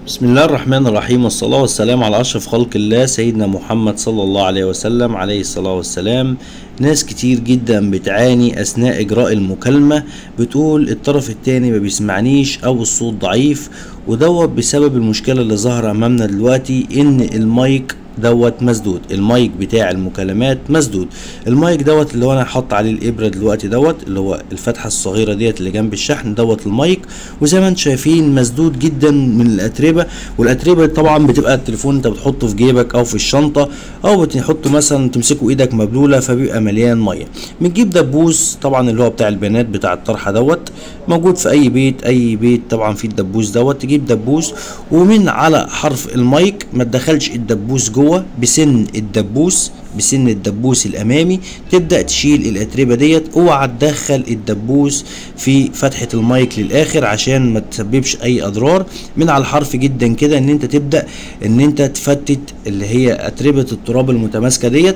بسم الله الرحمن الرحيم والصلاة والسلام على أشرف خلق الله سيدنا محمد صلى الله عليه وسلم عليه الصلاة والسلام ناس كتير جدا بتعاني أثناء إجراء المكالمة بتقول الطرف التاني ما بيسمعنيش أو الصوت ضعيف ودوت بسبب المشكلة اللي ظاهرة أمامنا دلوقتي إن المايك دوت مسدود المايك بتاع المكالمات مسدود المايك دوت اللي هو انا حاطط عليه الابره دلوقتي دوت اللي هو الفتحه الصغيره ديت اللي جنب الشحن دوت المايك وزي ما انتم شايفين مسدود جدا من الاتربه والاتربه طبعا بتبقى التليفون انت بتحطه في جيبك او في الشنطه او بتحطه مثلا تمسكه ايدك مبلوله فبيبقى مليان ميه بنجيب دبوس طبعا اللي هو بتاع البنات بتاع الطرحه دوت موجود في اي بيت اي بيت طبعا فيه الدبوس دوت تجيب دبوس ومن على حرف المايك ما تدخلش الدبوس جوه بسن الدبوس بسن الدبوس الامامي تبدا تشيل الاتربه ديت اوعى تدخل الدبوس في فتحه المايك للاخر عشان ما تسببش اي اضرار من على الحرف جدا كده ان انت تبدا ان انت تفتت اللي هي اتربه التراب المتماسكه ديت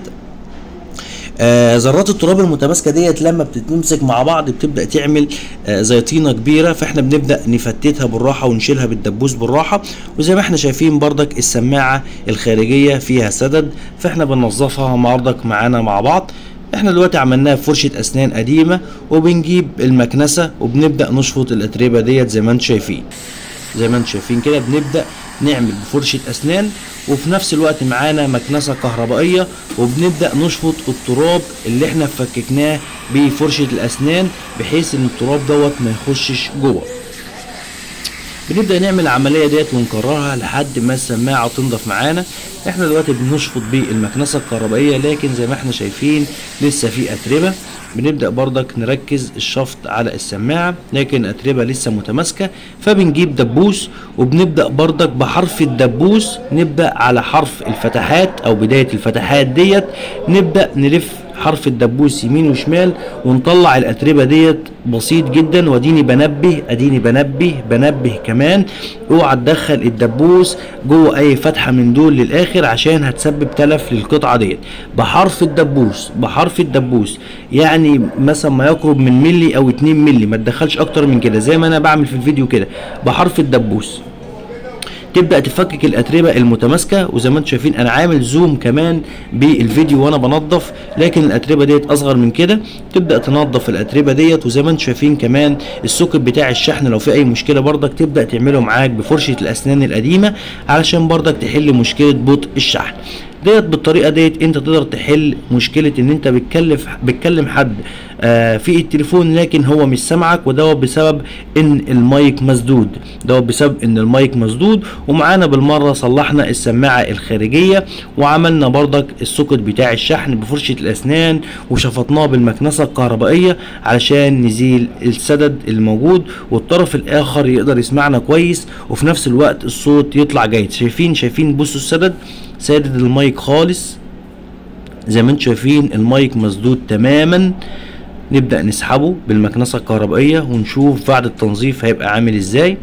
آه ذرات التراب المتماسكه ديت لما بتتمسك مع بعض بتبدا تعمل آه زي طينه كبيره فاحنا بنبدا نفتتها بالراحه ونشيلها بالدبوس بالراحه وزي ما احنا شايفين بردك السماعه الخارجيه فيها سدد فاحنا بننظفها بردك معانا مع بعض احنا دلوقتي عملناها بفرشه اسنان قديمه وبنجيب المكنسه وبنبدا نشفط الاتربه ديت زي ما انتم شايفين زي ما انتم شايفين كده بنبدا نعمل بفرشه اسنان وفي نفس الوقت معانا مكنسه كهربائيه وبنبدا نشفط التراب اللي احنا فككناه بفرشه الاسنان بحيث ان التراب دوت ما يخشش جوه بنبدا نعمل العمليه ديت ونكررها لحد ما السماعه تنضف معانا احنا دلوقتي بنشفط بالمكنسه الكهربائيه لكن زي ما احنا شايفين لسه في اتربه بنبدا بردك نركز الشفط على السماعه لكن الاتربه لسه متماسكه فبنجيب دبوس وبنبدا بردك بحرف الدبوس نبدا على حرف الفتحات او بدايه الفتحات ديت نبدا نلف حرف الدبوس يمين وشمال ونطلع الاتربه ديت بسيط جدا واديني بنبه اديني بنبه بنبه كمان اوعى تدخل الدبوس جوه اي فتحه من دول للاخر عشان هتسبب تلف للقطعه ديت بحرف الدبوس بحرف الدبوس يعني مثلا ما يقرب من ملي او 2 ملي ما تدخلش اكتر من كده زي ما انا بعمل في الفيديو كده بحرف الدبوس تبدا تفكك الاتربه المتماسكه وزي ما انتم شايفين انا عامل زوم كمان بالفيديو وانا بنظف لكن الاتربه ديت اصغر من كده تبدا تنظف الاتربه ديت وزي ما انتم شايفين كمان السوكت بتاع الشحن لو في اي مشكله بردك تبدا تعمله معاك بفرشه الاسنان القديمه علشان بردك تحل مشكله بطء الشحن ديت بالطريقه ديت انت تقدر تحل مشكله ان انت بتكلف بتكلم حد آه في التليفون لكن هو مش سامعك ودوت بسبب ان المايك مسدود دوت بسبب ان المايك مسدود ومعانا بالمره صلحنا السماعه الخارجيه وعملنا بردك السوكت بتاع الشحن بفرشه الاسنان وشفطناه بالمكنسه الكهربائيه علشان نزيل السدد الموجود والطرف الاخر يقدر يسمعنا كويس وفي نفس الوقت الصوت يطلع جيد شايفين شايفين بصوا السدد سادد المايك خالص زي ما انتم شايفين المايك مسدود تماما نبدأ نسحبه بالمكنسة الكهربائية ونشوف بعد التنظيف هيبقى عامل ازاي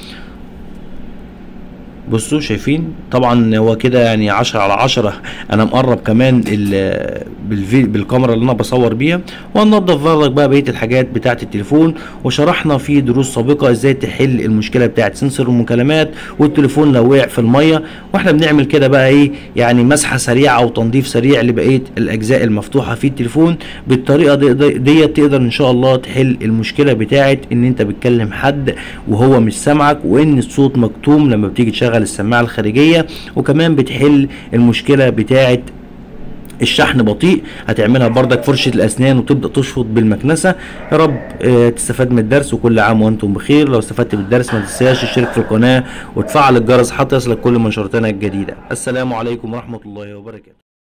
بصوا شايفين طبعا هو كده يعني عشرة على عشرة انا مقرب كمان بالكاميرا اللي انا بصور بيها وهننضف برضك بقى بقيه الحاجات بتاعه التليفون وشرحنا في دروس سابقه ازاي تحل المشكله بتاعه سنسور المكالمات والتليفون لو وقع في الميه واحنا بنعمل كده بقى ايه يعني مسحه سريعه او تنظيف سريع لبقيه الاجزاء المفتوحه في التليفون بالطريقه ديت دي تقدر ان شاء الله تحل المشكله بتاعه ان انت بتكلم حد وهو مش سامعك وان الصوت مكتوم لما بتيجي تشغل السماعه الخارجيه وكمان بتحل المشكله بتاعه الشحن بطيء هتعملها بردك فرشة الأسنان وتبدأ تشفط بالمكنسة يا رب اه تستفاد من الدرس وكل عام وأنتم بخير لو استفدت بالدرس ما تنساش تشترك في القناة وتفعل الجرس حتى يصلك كل منشوراتنا الجديدة السلام عليكم ورحمة الله وبركاته